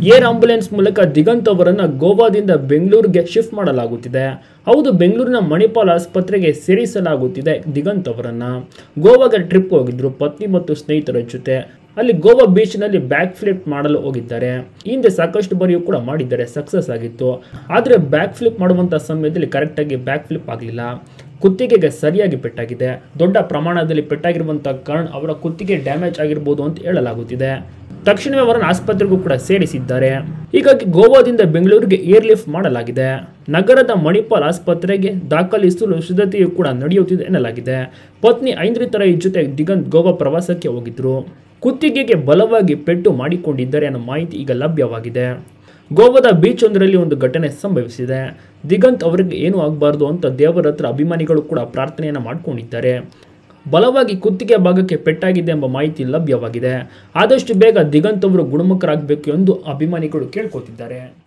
air ambulance ಮೂಲಕ ದಿಗಂತ್ ಅವರನ್ನ ಗೋವಾದಿಂದ ಬೆಂಗಳೂರಿಗೆ ಶಿಫ್ಟ್ ಮಾಡಲಾಗುತ್ತಿದೆ ಹೌದು ಬೆಂಗಳೂರಿನ ಮಣಿಪಾಲ್ ಆಸ್ಪತ್ರೆಗೆ ಸೇರಿಸಲಾಗುತ್ತಿದೆ ದಿಗಂತ್ ಅವರನ್ನ ಗೋವಾಗೆ ಟ್ರಿಪ್ ಹೋಗಿದ್ರು ಪತ್ನಿ ಮತ್ತು ಸ್ನೇಹಿತರ ಜೊತೆ ಅಲ್ಲಿ ಗೋವಾ ಬೀಚ್ನಲ್ಲಿ ಬ್ಯಾಕ್ ಫ್ಲಿಪ್ ಮಾಡಲು ಹೋಗಿದ್ದಾರೆ ಈ ಹಿಂದೆ ಸಾಕಷ್ಟು ಬಾರಿಯೂ ಕೂಡ ಮಾಡಿದ್ದಾರೆ ಸಕ್ಸಸ್ ಆಗಿತ್ತು ಆದರೆ ಬ್ಯಾಕ್ ಫ್ಲಿಪ್ ಮಾಡುವಂಥ ಸಮಯದಲ್ಲಿ ಕರೆಕ್ಟಾಗಿ ಬ್ಯಾಕ್ ಫ್ಲಿಪ್ ಆಗಲಿಲ್ಲ ಕುತ್ತಿಗೆಗೆ ಸರಿಯಾಗಿ ಪೆಟ್ಟಾಗಿದೆ ದೊಡ್ಡ ಪ್ರಮಾಣದಲ್ಲಿ ಪೆಟ್ಟಾಗಿರುವಂಥ ಕಾರಣ ಅವರ ಕುತ್ತಿಗೆ ಡ್ಯಾಮೇಜ್ ಆಗಿರ್ಬೋದು ಅಂತ ಹೇಳಲಾಗುತ್ತಿದೆ ತಕ್ಷಣವೇ ಅವರನ್ನು ಆಸ್ಪತ್ರೆಗೂ ಕೂಡ ಸೇರಿಸಿದ್ದಾರೆ ಹೀಗಾಗಿ ಗೋವಾದಿಂದ ಬೆಂಗಳೂರಿಗೆ ಏರ್ ಲಿಫ್ಟ್ ಮಾಡಲಾಗಿದೆ ನಗರದ ಮಣಿಪಾಲ್ ಆಸ್ಪತ್ರೆಗೆ ದಾಖಲಿಸಲು ಸಿದ್ಧತೆಯು ಕೂಡ ನಡೆಯುತ್ತಿದೆ ಎನ್ನಲಾಗಿದೆ ಪತ್ನಿ ಐಂದ್ರಿತರ ಜೊತೆ ದಿಗಂತ್ ಗೋವಾ ಪ್ರವಾಸಕ್ಕೆ ಹೋಗಿದ್ರು ಕುತ್ತಿಗೆಗೆ ಬಲವಾಗಿ ಪೆಟ್ಟು ಮಾಡಿಕೊಂಡಿದ್ದಾರೆ ಅನ್ನೋ ಮಾಹಿತಿ ಈಗ ಲಭ್ಯವಾಗಿದೆ ಗೋವಾದ ಬೀಚ್ ಒಂದರಲ್ಲಿ ಒಂದು ಘಟನೆ ಸಂಭವಿಸಿದೆ ದಿಗಂತ್ ಅವರಿಗೆ ಏನೂ ಆಗಬಾರ್ದು ಅಂತ ದೇವರ ಹತ್ರ ಅಭಿಮಾನಿಗಳು ಕೂಡ ಪ್ರಾರ್ಥನೆಯನ್ನು ಮಾಡ್ಕೊಂಡಿದ್ದಾರೆ ಬಲವಾಗಿ ಕುತ್ತಿಗೆ ಭಾಗಕ್ಕೆ ಪೆಟ್ಟಾಗಿದೆ ಎಂಬ ಮಾಹಿತಿ ಲಭ್ಯವಾಗಿದೆ ಆದಷ್ಟು ಬೇಗ ದಿಗಂತ್ ಅವರು ಗುಣಮುಖರಾಗಬೇಕು ಎಂದು ಅಭಿಮಾನಿಗಳು ಕೇಳ್ಕೊತಿದ್ದಾರೆ